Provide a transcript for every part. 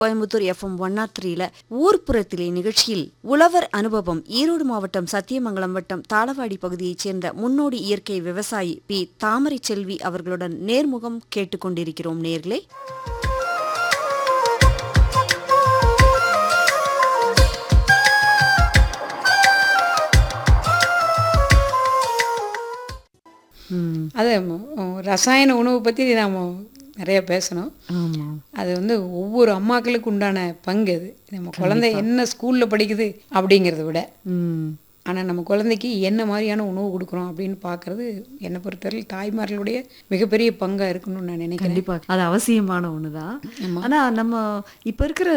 Coimbatore FM one not த்ரீல ஊர்ப்புறத்திலே நிகழ்ச்சியில் உழவர் அனுபவம் ஈரோடு மாவட்டம் சத்தியமங்கலம் வட்டம் தாளவாடி பகுதியைச் சேர்ந்த முன்னோடி இயற்கை விவசாயி பி தாமரை செல்வி அவர்களுடன் நேர்முகம் கேட்டுக்கொண்டிருக்கிறோம் நேர்களே அது ம், ரசாயன உணவு பற்றி நாம் நிறைய பேசணும் ஆமா அது வந்து ஒவ்வொரு அம்மாக்களுக்கு உண்டான பங்கு அது நம்ம குழந்தை என்ன ஸ்கூலில் படிக்குது அப்படிங்கிறத விட ம் ஆனால் நம்ம குழந்தைக்கு என்ன மாதிரியான உணவு கொடுக்குறோம் அப்படின்னு பார்க்கறது என்னை பொறுத்தவரையில் தாய்மார்களுடைய மிகப்பெரிய பங்காக இருக்கணும்னு நான் நினைக்கிறேன் கண்டிப்பா அது அவசியமான ஒண்ணுதான் ஆனா நம்ம இப்ப இருக்கிற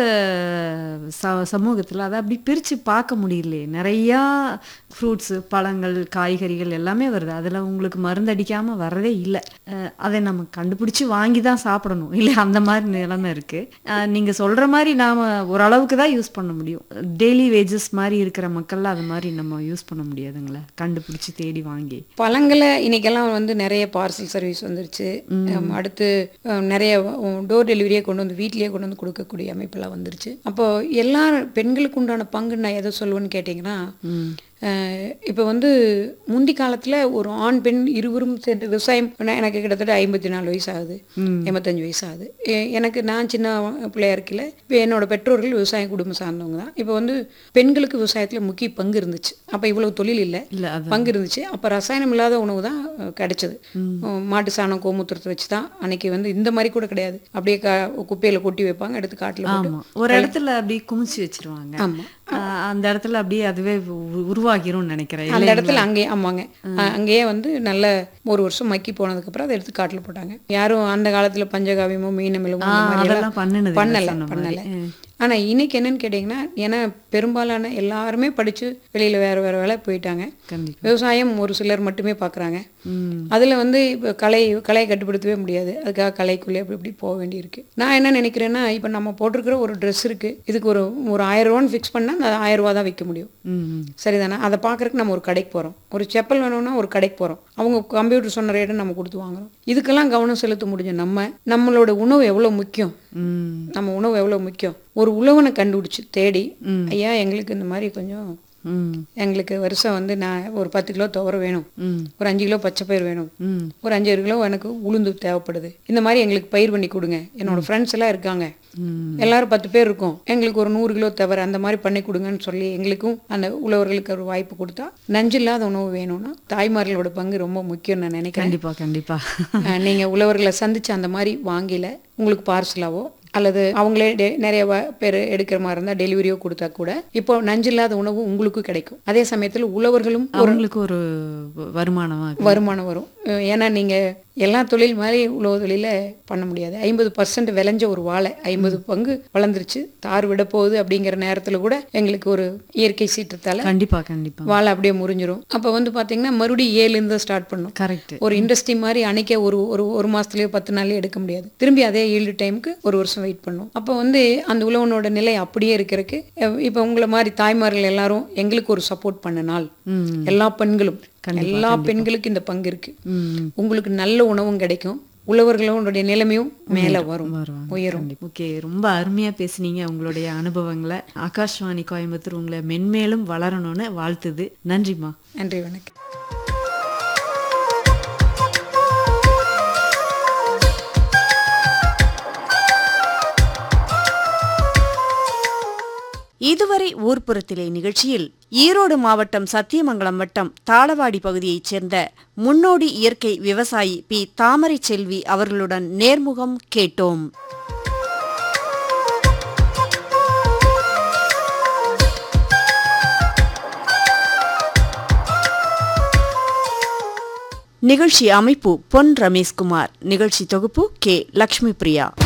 ச- சமூகத்துல அதை அப்படி பிரிச்சு பார்க்க முடியலையே நிறைய ஃப்ரூட்ஸ் பழங்கள் காய்கறிகள் எல்லாமே வருது அதுல உங்களுக்கு மருந்தடிக்காம வரதே இல்லை அஹ் அதை நம்ம கண்டுபிடிச்சு வாங்கி தான் சாப்பிடணும் இல்லை அந்த மாதிரி நிலைமை இருக்கு அஹ் நீங்க சொல்ற மாதிரி நாம ஓரளவுக்கு தான் யூஸ் பண்ண முடியும் டெய்லி வேஜஸ் மாதிரி இருக்கிற மக்கள்ல அது மாதிரி நம்ம யூஸ் பண்ண முடியாதுங்களே கண்டுபிடிச்சு தேடி வாங்கி பழங்களை இன்னைக்கெல்லாம் வந்து நிறைய பார்சல் சர்வீஸ் வந்துருச்சு ஹம், அடுத்து ஹம், நிறைய டோர் டெலிவரியே கொண்டு வந்து வீட்லயே கொண்டு வந்து கொடுக்கக்கூடிய அமைப்பெல்லாம் வந்துருச்சு அப்போ எல்லா பெண்களுக்கு உண்டான பங்கு நான் எதை சொல்லுவேன்னு கேட்டிங்கன்னா இப்போ வந்து முந்தி காலத்தில் ஒரு ஆண் பெண் இருவரும் சேர்ந்து விவசாயம் பண்ண எனக்கு கிட்டத்தட்ட ஐம்பத்தி நாலு வயசு ஆகுது எண்பத்தஞ்சு வயசு ஆகுது எ- எனக்கு நான் சின்ன பிள்ளையா இருக்கல இப்போ என்னோட பெற்றோர்கள் விவசாய குடும்பம் சார்ந்தவங்க தான் இப்போ வந்து பெண்களுக்கு விவசாயத்தில் முக்கிய பங்கு இருந்துச்சு அப்போ இவ்வளவு தொழில் இல்லை இல்ல அது பங்கு இருந்துச்சு அப்போ ரசாயனம் இல்லாத உணவு தான் அஹ், கிடைச்சது அஹ், மாட்டு சாணம் கோமூத்திரத்தை வச்சு தான் அன்னைக்கு வந்து இந்த மாதிரி கூட கிடையாது அப்படியே க குப்பையில கொட்டி வைப்பாங்க எடுத்து காட்டில் ஆமா ஒரு இடத்துல அப்படியே குமிச்சு வச்சிருவாங்க ஆமா. ஆஹ் அந்த இடத்துல அப்படியே அதுவே உ- உருவாகிரும்னு நினைக்கிறேன் அந்த இடத்துல அங்கேயே ஆமாங்க அ- அங்கேயே வந்து நல்ல ஒரு வருஷம் மக்கி போனதுக்கப்புறம் அதை எடுத்து காட்டில் போட்டாங்க யாரும் அந்த காலத்துல பஞ்சகாவியமோ மீனமிலமோ இந்த ஆஹ் மாதிரி அதெல்லாம் எல்லாம் பண்ணுனது இல்ல, பண்ணல சொன்ன மாதிரி. பண்ணல ஆனா இன்னைக்கு என்னன்னு கேட்டிங்கன்னா ஏன்னா பெரும்பாலான எல்லாருமே படிச்சு வெளியில வேற வேற வேலை போயிட்டாங்க கண்டிப்பா விவசாயம் ஒரு சிலர் மட்டுமே பார்க்குறாங்க ம் அதில் வந்து இப்போ கலை கலையை கட்டுப்படுத்தவே முடியாது அதுக்காக கலைக்குள்ளே அப்படி இப்படி போக வேண்டியிருக்கு நான் என்ன நினைக்கிறேன்னா இப்போ நம்ம போட்டிருக்கிற ஒரு ட்ரெஸ் இருக்குது இதுக்கு ஒரு ஒரு ஆயிரம் ரூபான்னு ஃபிக்ஸ் பண்ணால் அந்த ஆயிரம் ரூபா தான் விற்க முடியும் ம் ம். சரிதானே அதை பார்க்கறதுக்கு நம்ம ஒரு கடைக்கு போகிறோம் ஒரு செப்பல் வேணும்னா ஒரு கடைக்கு போகிறோம் அவங்க கம்ப்யூட்டர் சொன்ன ரேட்டை நம்ம கொடுத்து வாங்குறோம் இதுக்கெல்லாம் கவனம் செலுத்த முடிஞ்ச நம்ம நம்மளோட உணவு எவ்வளோ முக்கியம் ம் நம்ம உணவு எவ்வளோ முக்கியம் ஒரு உழவனை கண்டுபிடிச்சு தேடி ஐயா எங்களுக்கு இந்த மாதிரி கொஞ்சம் ம் எங்களுக்கு வருஷம் வந்து நான் ஒரு பத்து கிலோ துவரை வேணும் ம் ஒரு அஞ்சு கிலோ பச்சை பயிர் வேணும் ம் ஒரு அஞ்சாறு கிலோ எனக்கு உளுந்து தேவைப்படுது இந்த மாதிரி எங்களுக்கு பயிர் பண்ணி கொடுங்க என்னோட ஃப்ரெண்ட்ஸ் எல்லாம் இருக்காங்க ம். எல்லாரும் பத்து பேர் இருக்கோம் எங்களுக்கு ஒரு நூறு கிலோ தவிர அந்த மாதிரி பண்ணி கொடுங்கன்னு சொல்லி எங்களுக்கும் அந்த உழவர்களுக்கு ஒரு வாய்ப்பு கொடுத்தா நஞ்சில்லாத உணவு வேணும்னா தாய்மார்களோட பங்கு ரொம்ப முக்கியம் நான் நினைக்கிறேன் கண்டிப்பா கண்டிப்பா அஹ் நீங்க உழவர்களை சந்திச்சு அந்த மாதிரி வாங்கில உங்களுக்கு பார்சலாவோ அல்லது அவங்களே டெ- நிறைய வ- பேர் எடுக்கிற மாதிரி இருந்தால் டெலிவரியோ கொடுத்தா கூட இப்போ நஞ்சில்லாத உணவு உங்களுக்கும் கிடைக்கும் அதே சமயத்தில் உழவர்களும் அவங்களுக்கு ஒரு வ- வருமானமா இருக்கு. வருமானம் வரும் அஹ் ஏன்னா நீங்க எல்லா தொழில் மாதிரி உழவு தொழில பண்ண முடியாது ஐம்பது பர்சன்ட் விளைஞ்ச ஒரு வாழை ஐம்பது பங்கு வளர்ந்துருச்சு தார் விட போகுது அப்படிங்கிற நேரத்துல கூட எங்களுக்கு ஒரு இயற்கை சீற்றத்தால கண்டிப்பா கண்டிப்பா வாழை அப்படியே முறிஞ்சிரும் அப்ப வந்து பாத்தீங்கன்னா மறுபடியும் ஏழுல இருந்து ஸ்டார்ட் பண்ணும் கரெக்ட் ஒரு இண்டஸ்ட்ரி மாதிரி அன்னைக்கே ஒரு ஒரு ஒரு மாசத்துலயோ பத்து நாள்லயோ எடுக்க முடியாது திரும்பி அதே ஈல்டு டைமுக்கு ஒரு வருஷம் வெயிட் பண்ணும் அப்போ வந்து அந்த உழவனோட நிலை அப்படியே இருக்கிறதுக்கு அஹ் இப்போ உங்களை மாதிரி தாய்மார்கள் எல்லாரும் எங்களுக்கு ஒரு சப்போர்ட் பண்ணினால் ம் எல்லா பெண்களும் எல்லா பெண்களுக்கும் இந்த பங்கு இருக்கு ம் உங்களுக்கு நல்ல உணவும் கிடைக்கும் உழவர்களுடைய நிலைமையும் மேல வரும் வருவாங்க உயரும் ஓகே ரொம்ப அருமையா பேசுனீங்க உங்களுடைய அனுபவங்களை ஆகாஷ்வாணி கோயம்புத்தூர் உங்களை மென்மேலும் வளரணும்னு வாழ்த்துது நன்றிம்மா நன்றி வணக்கம் இதுவரை ஊர்ப்புறத்திலே நிகழ்ச்சியில் ஈரோடு மாவட்டம் சத்தியமங்கலம் வட்டம் தாளவாடி பகுதியைச் சேர்ந்த முன்னோடி இயற்கை விவசாயி பி தாமரை செல்வி அவர்களுடன் நேர்முகம் கேட்டோம் நிகழ்ச்சி அமைப்பு பொன் ரமேஷ்குமார் நிகழ்ச்சி தொகுப்பு கே லக்ஷ்மி பிரியா